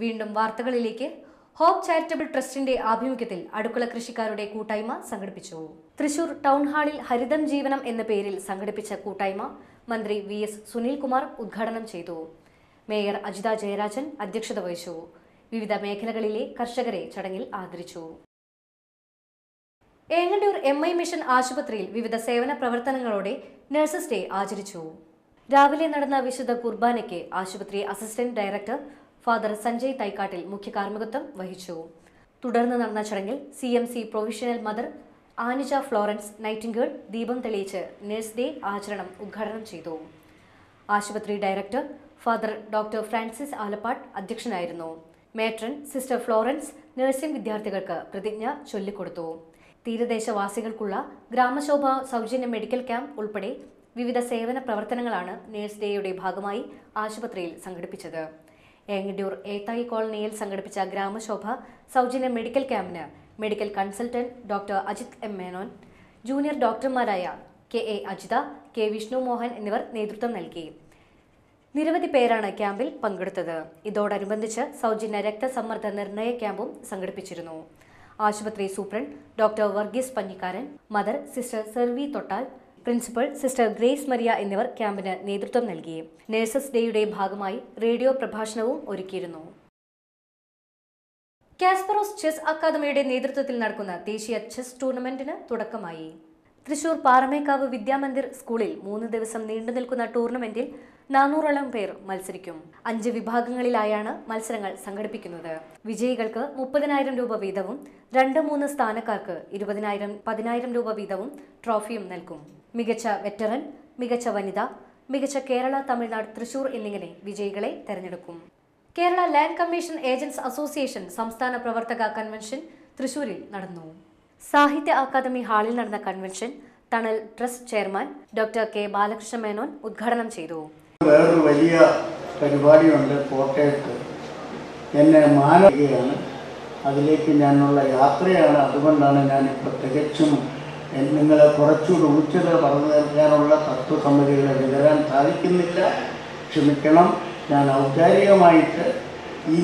വീണ്ടും വാർത്തകളിലേക്ക് hope charitable ട്രസ്റ്റിന്റെ ആഭിമുഖ്യത്തിൽ അടുക്കള കൃഷിക്കാരുടെ കൂട്ടായ്മ സംഘടിപ്പിച്ചു തൃശൂർ ടൗൺ ഹാളിൽ ഹരിതം ജീവനം എന്ന പേരിൽ സംഘടിപ്പിച്ച കൂട്ടായ്മ മന്ത്രി വി എസ് സുനിൽകുമാർ ഉദ്ഘാടനം ചെയ്തു മേയർ അജിത ജയരാജൻ അധ്യക്ഷത വഹിച്ചു വിവിധ മേഖലകളിലെ കർഷകരെ ചടങ്ങിൽ ആദരിച്ചു ഏങ്ങണ്ടൂർ എം ഐ മിഷൻ ആശുപത്രിയിൽ വിവിധ സേവന പ്രവർത്തനങ്ങളോടെ നഴ്സസ് ഡേ ആചരിച്ചു രാവിലെ നടന്ന വിശുദ്ധ കുർബാനയ്ക്ക് ആശുപത്രി assistant director father Sanjay Thaikkattil മുഖ്യ കാർമ്മികത്വം വഹിച്ചു തുടർന്ന് നടന്ന ചടങ്ങിൽ C M C provincial mother Anija Florence Nightingale ദീപം തെളിയിച്ച് നഴ്സ് ഡേ ആചരണം ഉദ്ഘാടനം ചെയ്തു ആശുപത്രി director father doctor Francis Alappatt അധ്യക്ഷനായിരുന്നു മേട്രൺ സിസ്റ്റർ ഫ്ലോറൻസ് നഴ്സിംഗ് വിദ്യാർത്ഥികൾക്ക് പ്രതിജ്ഞ ചൊല്ലിക്കൊടുത്തു തീരദേശവാസികൾക്കുള്ള ഗ്രാമശോഭ സൗജന്യ മെഡിക്കൽ ക്യാമ്പ് ഉൾപ്പെടെ വിവിധ സേവന പ്രവർത്തനങ്ങളാണ് നേഴ്സ് ഡേയുടെ ഭാഗമായി ആശുപത്രിയിൽ സംഘടിപ്പിച്ചത് ഏങ്ങഡ്യൂർ ഏത്തായി കോളനിയിൽ സംഘടിപ്പിച്ച ഗ്രാമശോഭ സൗജന്യ മെഡിക്കൽ ക്യാമ്പിന് medical consultant doctor Ajith M Menon junior ഡോക്ടർമാരായ K A Ajitha K Vishnu Mohan എന്നിവർ നേതൃത്വം നൽകി നിരവധി പേരാണ് ക്യാമ്പിൽ പങ്കെടുത്തത് ഇതോടനുബന്ധിച്ച് സൗജന്യ രക്തസമ്മർദ്ദ നിർണയ ക്യാമ്പും സംഘടിപ്പിച്ചിരുന്നു ആശുപത്രി superintendent doctor Varghese Panjikkaran mother sister Servy തൊട്ടാൽ പ്രിൻസിപ്പൽ സിസ്റ്റർ ഗ്രേസ് മരിയ എന്നിവർ ക്യാമ്പിന് നേതൃത്വം നൽകി നഴ്സസ് ഡേയുടെ ഭാഗമായി റേഡിയോ പ്രഭാഷണവും ഒരുക്കിയിരുന്നു കാസ്പറോസ് ചെസ് അക്കാദമിയുടെ നേതൃത്വത്തിൽ നടക്കുന്ന ദേശീയ ചെസ് ടൂർണമെന്റിന് തുടക്കമായി തൃശൂർ പാറമേക്കാവ് വിദ്യാമന്ദിർ സ്കൂളിൽ മൂന്ന് ദിവസം നീണ്ടു നിൽക്കുന്ന ടൂർണമെന്റിൽ നാനൂറോളം പേർ മത്സരിക്കും അഞ്ച് വിഭാഗങ്ങളിലായാണ് മത്സരങ്ങൾ സംഘടിപ്പിക്കുന്നത് വിജയികൾക്ക് മുപ്പതിനായിരം രൂപ വീതവും രണ്ട് മൂന്ന് സ്ഥാനക്കാർക്ക് ഇരുപതിനായിരം പതിനായിരം രൂപ വീതവും ട്രോഫിയും നൽകും മികച്ച വെറ്ററൻ മികച്ച വനിത മികച്ച കേരള തമിഴ്നാട് തൃശൂർ എന്നിങ്ങനെ വിജയികളെ തെരഞ്ഞെടുക്കും Kerala land commission agents association സംസ്ഥാന പ്രവർത്തക കൺവെൻഷൻ തൃശൂരിൽ നടന്നു സാഹിത്യ അക്കാദമി ഹാളിൽ നടന്ന convention Thanal trust chairman doctor K Balakrishna Menon ഉദ്ഘാടനം ചെയ്തു വേറൊരു വലിയ പരിപാടിയുണ്ട് കോട്ടയത്ത് എന്നെ മാനുകയാണ് അതിലേക്ക് ഞാനുള്ള യാത്രയാണ് അതുകൊണ്ടാണ് ഞാനിപ്പോൾ തികച്ചും എൻ- നിങ്ങളെ കുറച്ചുകൂടി ഉച്ചത് പറഞ്ഞു തീർക്കാനുള്ള തത്വസമ്മതികൾ വിതരാൻ സാധിക്കുന്നില്ല ക്ഷമിക്കണം ഞാൻ ഔപചാരികമായിട്ട് ഈ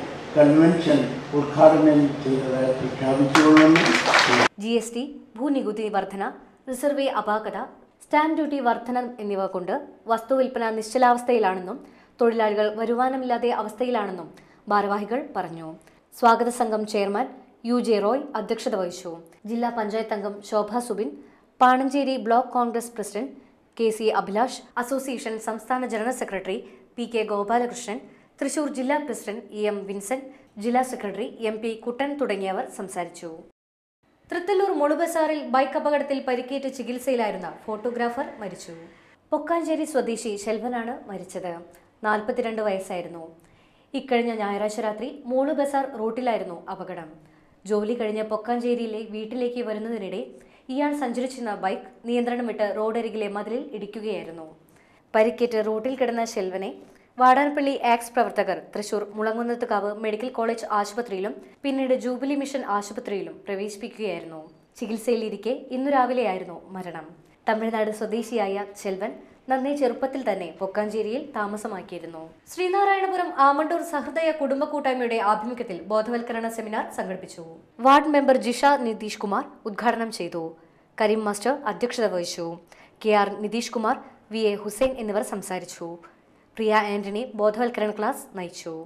കൺവെൻഷൻ ഉദ്ഘാടനം ചെയ്തതായി പ്രഖ്യാപിച്ചുകൊള്ളുന്നു ജി എസ് ടി ഭൂനികുതി വർധന റിസർവേ അപാകത സ്റ്റാമ്പ് ഡ്യൂട്ടി വർധന എന്നിവ കൊണ്ട് വസ്തുവിൽപ്പന നിശ്ചലാവസ്ഥയിലാണെന്നും തൊഴിലാളികൾ വരുമാനമില്ലാതെ അവസ്ഥയിലാണെന്നും ഭാരവാഹികൾ പറഞ്ഞു സ്വാഗത സംഘം ചെയർമാൻ യു ജെ റോയ് അധ്യക്ഷത വഹിച്ചു ജില്ലാ പഞ്ചായത്ത് അംഗം Shobha Subin Pananchery block Congress president K C Abhilash association സംസ്ഥാന general secretary P K Gopalakrishnan Thrissur ജില്ലാ പ്രസിഡന്റ് ഇ എം വിൻസെന്റ് ജില്ലാ സെക്രട്ടറി എം പി കുട്ടൻ തുടങ്ങിയവർ സംസാരിച്ചു തൃത്തല്ലൂർ മുളുബസാറിൽ ബൈക്ക് അപകടത്തിൽ പരിക്കേറ്റ് ചികിത്സയിലായിരുന്ന ഫോട്ടോഗ്രാഫർ മരിച്ചു പൊക്കാഞ്ചേരി സ്വദേശി ശെൽവനാണ് മരിച്ചത് നാൽപ്പത്തിരണ്ട് വയസ്സായിരുന്നു ഇക്കഴിഞ്ഞ ഞായറാഴ്ച രാത്രി മൂളു ബസാർ റൂട്ടിലായിരുന്നു അപകടം ജോലി കഴിഞ്ഞ് പൊക്കാഞ്ചേരിയിലെ വീട്ടിലേക്ക് വരുന്നതിനിടെ ഇയാൾ സഞ്ചരിച്ചിരുന്ന ബൈക്ക് നിയന്ത്രണം വിട്ട് റോഡരികിലെ മതിലിൽ ഇടിക്കുകയായിരുന്നു പരിക്കേറ്റ് റൂട്ടിൽ കിടന്ന ശെൽവനെ വാടാനപ്പള്ളി ആക്സ് പ്രവർത്തകർ തൃശൂർ മുളങ്കുന്നത്തുകാവ് മെഡിക്കൽ കോളേജ് ആശുപത്രിയിലും പിന്നീട് ജൂബിലി മിഷൻ ആശുപത്രിയിലും പ്രവേശിപ്പിക്കുകയായിരുന്നു ചികിത്സയിലിരിക്കെ ഇന്നു രാവിലെയായിരുന്നു മരണം തമിഴ്നാട് സ്വദേശിയായ ചെൽവൻ നന്നേ ചെറുപ്പത്തിൽ തന്നെ പൊക്കാഞ്ചേരിയിൽ താമസമാക്കിയിരുന്നു ശ്രീനാരായണപുരം ആമണ്ടൂർ സഹൃദയ കുടുംബ കൂട്ടായ്മയുടെ ആഭിമുഖ്യത്തിൽ ബോധവൽക്കരണ സെമിനാർ സംഘടിപ്പിച്ചു വാർഡ് മെമ്പർ ജിഷ നിതീഷ് കുമാർ ഉദ്ഘാടനം ചെയ്തു കരീം മാസ്റ്റർ അധ്യക്ഷത വഹിച്ചു K R Nitish Kumar V A Hussain എന്നിവർ സംസാരിച്ചു പ്രിയ ആന്റണി ബോധവൽക്കരണ ക്ലാസ് നയിച്ചു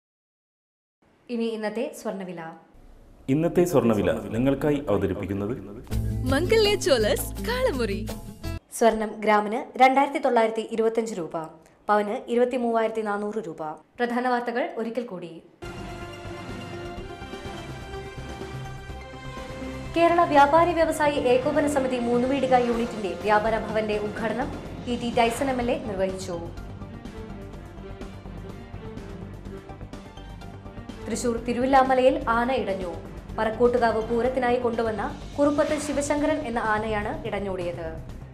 ഇനി ഇന്നത്തെ സ്വർണ്ണവില ഇന്നത്തെ സ്വർണ്ണവില നിങ്ങൾക്കായി അവതരിപ്പിക്കുന്നത് മംഗല്യ ജ്വല്ലേഴ്സ് കാളമുറി സ്വർണം ഗ്രാമിന് രണ്ടായിരത്തി തൊള്ളായിരത്തി ഇരുപത്തിയഞ്ച് രൂപ പവന് ഇരുപത്തി മൂവായിരത്തി നാനൂറ് രൂപ പ്രധാന വാർത്തകൾ ഒരിക്കൽ കൂടി കേരള വ്യാപാരി വ്യവസായി ഏകോപന സമിതി മൂന്നുവീടിക യൂണിറ്റിന്റെ വ്യാപാര ഭവന്റെ ഉദ്ഘാടനം E T Dyson M L A നിർവഹിച്ചു തൃശൂർ തിരുവില്ലാമലയിൽ ആന ഇടഞ്ഞു പറക്കോട്ടുകാവ് പൂരത്തിനായി കൊണ്ടുവന്ന കുറുപ്പത്ത് ശിവശങ്കരൻ എന്ന ആനയാണ് ഇടഞ്ഞോടിയത്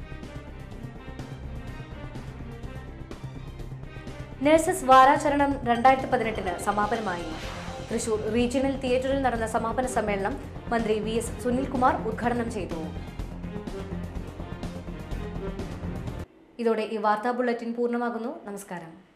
നഴ്സസ് വാരാചരണം രണ്ടായിരത്തി പതിനെട്ടിന് സമാപനമായി തൃശൂർ റീജിയണൽ തിയേറ്ററിൽ നടന്ന സമാപന സമ്മേളനം മന്ത്രി വി എസ് സുനിൽകുമാർ ഉദ്ഘാടനം ചെയ്തു ഇതോടെ ഈ വാർത്താ ബുള്ളറ്റിൻ പൂർണ്ണമാകുന്നു നമസ്കാരം